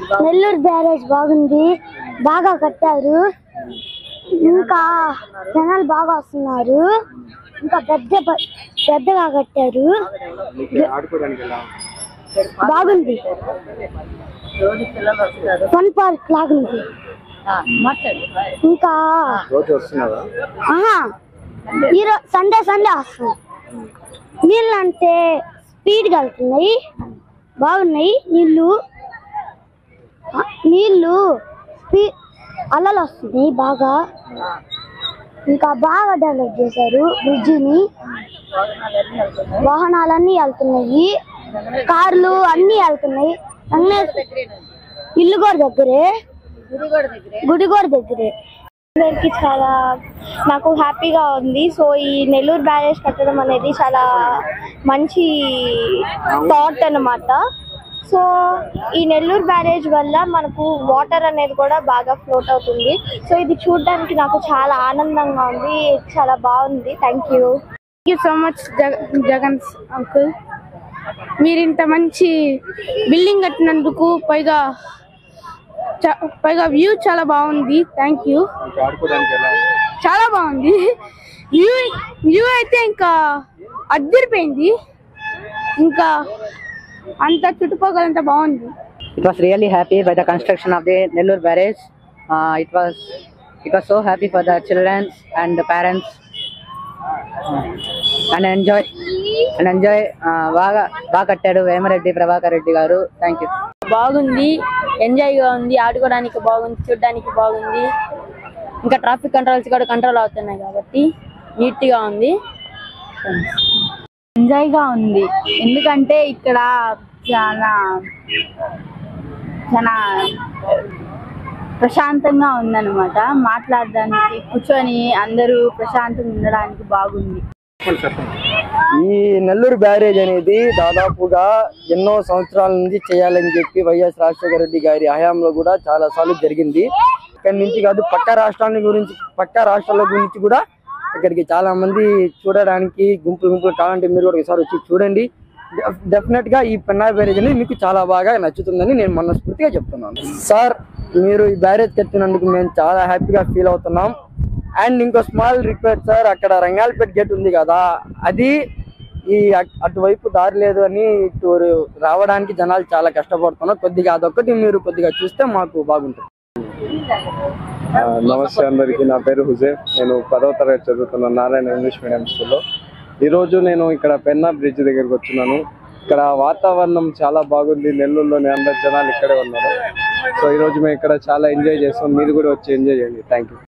Nellore barrage బాగుంది బాగా కట్టారు ఇంకా జనాలు బాగా వస్తున్నారు ఇంకా పెద్ద పెద్దగా కట్టారు మీకు ఆడుకోవడానికి ఎలా బాగుంది ఫన్ పార్క్ లాగుంది ఇంకా రోజు వస్తున్నారా ఆహా ఈరోజు సండే సండే వస్తుంది నీళ్ళు అంటే స్పీడ్గా వెళ్తున్నాయి బాగున్నాయి నీళ్ళు ఆ, నీళ్ళు స్పీ అలలు వస్తున్నాయి బాగా ఇంకా బాగా డెవలప్ చేశారు బ్రిడ్జిని వాహనాలన్నీ వెళ్తున్నాయి కార్లు అన్నీ వెళ్తున్నాయి అన్నీ ఇల్లు కూడా దగ్గరే గుడి కూడా దగ్గరే అందరికి చాలా నాకు హ్యాపీగా ఉంది సో ఈ నెల్లూరు బ్యారేజ్ కట్టడం అనేది చాలా మంచి థాట్ అన్నమాట సో ఈ నెల్లూరు బ్యారేజ్ వల్ల మనకు వాటర్ అనేది కూడా బాగా ఫ్లోట్ అవుతుంది సో ఇది చూడడానికి నాకు చాలా ఆనందంగా ఉంది చాలా బాగుంది thank you thank you so much Jagan uncle మీరు ఇంత మంచి బిల్డింగ్ కట్టినందుకు పైగా చ- పైగా వ్యూ చాలా బాగుంది థ్యాంక్ యూ మీకు ఆడుకోవడానికి ఎలా చాలా బాగుంది వ్యూ వ్యూ అయితే ఇంకా అద్దరిపోయింది ఇంకా అంత చుట్టుపక్కలంతా బాగుంది it was really happy by the construction of the Nellore barrage. Uh, it was it was so happy for the children and the parents uh, and enjoy and enjoy uh, బాగా బాగా కట్టాడు వేమరెడ్డి ప్రభాకర్ రెడ్డి గారు థ్యాంక్ యూ బాగుంది enjoy గా ఉంది ఆడుకోవడానికి బాగుంది చూడడానికి బాగుంది ఇంకా ట్రాఫిక్ కంట్రోల్స్ కూడా కంట్రోల్ అవుతున్నాయి కాబట్టి నీట్ గా ఉంది ఎంజాయ్ గా ఉంది ఎందుకంటే ఇక్కడ చాలా చాలా ప్రశాంతంగా ఉందన్నమాట మాట్లాడడానికి కూర్చొని అందరూ ప్రశాంతంగా ఉండడానికి బాగుంది చెప్పండి చెప్పండి ఈ నెల్లూరు బ్యారేజ్ అనేది దాదాపుగా ఎన్నో సంవత్సరాల నుంచి చేయాలని చెప్పి వైఎస్ రాజశేఖర రెడ్డి గారి హయాంలో కూడా చాలా సార్లు జరిగింది ఇక్కడి నుంచి కాదు పక్క రాష్ట్రాల గురించి పక్క రాష్ట్రాల గురించి కూడా ఇక్కడికి చాలా మంది చూడడానికి గుంపులు గుంపులు కావాలంటే మీరు కూడా ఒకసారి వచ్చి చూడండి డెఫినెట్ గా ఈ పెన్నా బ్యారేజ్ అనేది మీకు చాలా బాగా నచ్చుతుందని నేను మనస్ఫూర్తిగా చెప్తున్నాను సార్ మీరు ఈ బ్యారేజ్ కట్టినందుకు మేము చాలా హ్యాపీగా ఫీల్ అవుతున్నాం అండ్ ఇంకో స్మాల్ రిక్వెస్ట్ సార్ అక్కడ రంగాలపేట గేట్ ఉంది కదా అది ఈ అట్- అటువైపు దారి లేదు అని ఇటు రావడానికి జనాలు చాలా కష్టపడుతున్నారు కొద్దిగా అదొక్కటి మీరు కొద్దిగా చూస్తే మాకు బాగుంటుంది ఆ, నమస్తే అందరికీ నా పేరు హుజేఫ్ నేను పదవ తరగతి చదువుతున్నాను నారాయణ ఇంగ్లీష్ మీడియం స్కూల్లో ఈరోజు నేను ఇక్కడ పెన్నా బ్రిడ్జ్ దగ్గరికి వచ్చినాను ఇక్కడ వాతావరణం చాలా బాగుంది నెల్లూరులోని అందరు జనాలు ఇక్కడే ఉన్నారు సో ఈరోజు మేము ఇక్కడ చాలా ఎంజాయ్ చేస్తాం మీరు కూడా వచ్చి ఎంజాయ్ చేయండి థ్యాంక్ యూ